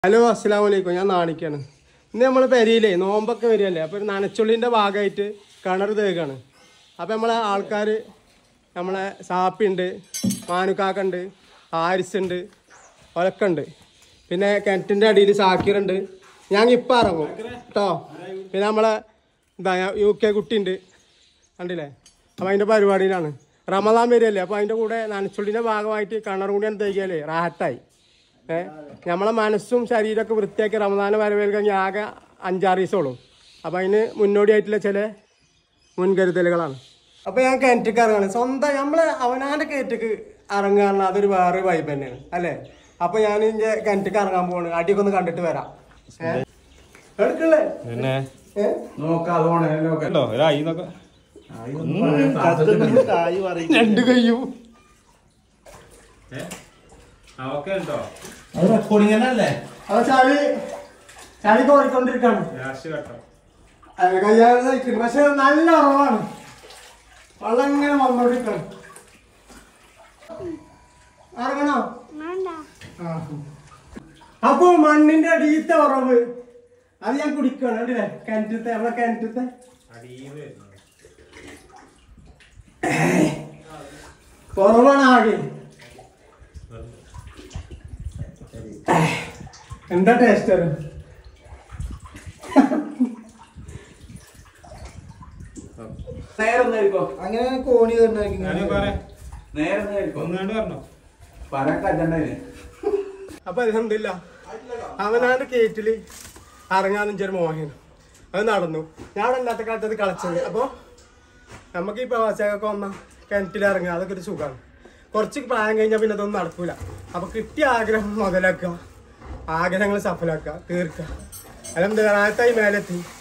Hello അസ്സാം വലൈക്കും ഞാൻ നാണിക്കാണ് ഇന്ന് നമ്മൾ പെരിയിലേ നോമ്പൊക്കെ വരികയല്ലേ അപ്പോൾ ഒരു നനച്ചുള്ളിൻ്റെ ഭാഗമായിട്ട് കിണർ തേക്കാണ് അപ്പോൾ നമ്മളെ ആൾക്കാർ നമ്മളെ സാപ്പിണ്ട് മാനുക്കാക്കുണ്ട് ഹാരിസ് ഉണ്ട് ഒലക്ക ഉണ്ട് പിന്നെ കിണറ്റിൻ്റെ അടിയിൽ സാക്കിറുണ്ട് ഞാൻ ഇപ്പം ഇറങ്ങും കേട്ടോ പിന്നെ നമ്മളെ എന്താ യു കെ കുട്ടിയുണ്ട് കണ്ടില്ലേ അപ്പോൾ അതിൻ്റെ പരിപാടിയിലാണ് റമദാൻ വരികയല്ലേ അപ്പോൾ അതിൻ്റെ കൂടെ നനച്ചുള്ളിൻ്റെ ഭാഗമായിട്ട് കിണർ കൂടിയാണ് തേക്കിയാലേ റാഹത്തായി ഏ നമ്മളെ മനസ്സും ശരീരമൊക്കെ വൃത്തിയാക്കി റമദാന വരവേൽക്കാൻ ആകെ അഞ്ചാറ് ദിവസമുള്ളൂ അപ്പം അതിന് മുന്നോടിയായിട്ടുള്ള ചില മുൻകരുതലുകളാണ് അപ്പോൾ ഞാൻ കിണറ്റിക്ക് ഇറങ്ങാണ് സ്വന്തം നമ്മളെ അവനാൻ്റെ കയറ്റക്ക് ഇറങ്ങാനുള്ള അതൊരു വേറെ വൈബ് തന്നെയാണ് അല്ലേ അപ്പോൾ ഞാൻ എൻ്റെ കിണറ്റിക്ക് ഇറങ്ങാൻ പോവാണ് അടിയൊക്കെ ഒന്ന് കണ്ടിട്ട് വരാം ഏ? എടുക്കല്ലേ പിന്നെ ഏ? നോക്കാതെ പോണേ നോക്കാം ഉണ്ടോ ഒരായി നോക്ക രണ്ട് കയ്യും ഓക്കെ ഉണ്ടോ അത് റെക്കോർഡിംഗ് തന്നെ അല്ലേ അപ്പോൾ ചളി ചളി കോരിക്കൊണ്ടിരിക്കാണ് ലാസ്റ്റ് കേട്ടോ കയ്യാതെ നയിക്കുന്നു പക്ഷെ നല്ല ഉറവാണ് വെള്ളം ഇങ്ങനെ വന്നോണ്ടിരിക്കണം ഇറങ്ങണോ ആ. അപ്പൊ മണ്ണിന്റെ അടിയത്തെ ഉറവ് അത് ഞാൻ കുടിക്കണം കണ്ടില്ലേ കിണറ്റത്തെ നമ്മളെ കിണറ്റത്തെ കുറവാണ് ആകെ എന്താ ടേസ്റ്റ് നേരെ ഒന്നായിരിക്കോ അങ്ങനെ കോണി ഞാനും പറയാം നേരെ ഒന്നായിരിക്കോ ഒന്നുകൊണ്ട് പറഞ്ഞോ പറയാൻ കറ്റണ്ടേ അപ്പൊ അലഹമില്ല അവനാണ്ട് കേറ്റില് ഇറങ്ങാന്ന് ചെറിയ മോഹനം അത് നടന്നു ഞാൻ അവിടെ ഇല്ലാത്ത കാലത്ത് അത് കളിച്ചത് അപ്പോൾ നമുക്ക് ഈ പ്രവാസിയൊക്കെ വന്ന കിണറ്റിൽ ഇറങ്ങുക അതൊക്കെ ഒരു സുഖമാണ് കുറച്ച് പ്രായം കഴിഞ്ഞാൽ പിന്നെ അതൊന്നും നടക്കൂല അപ്പൊ കിട്ടിയ ആഗ്രഹം മുതലാക്കുക ആഗ്രഹങ്ങൾ സഫലാക്കുക തീർക്കുക അലഹമില്ല ആദ്യത്തായി മേലെത്തി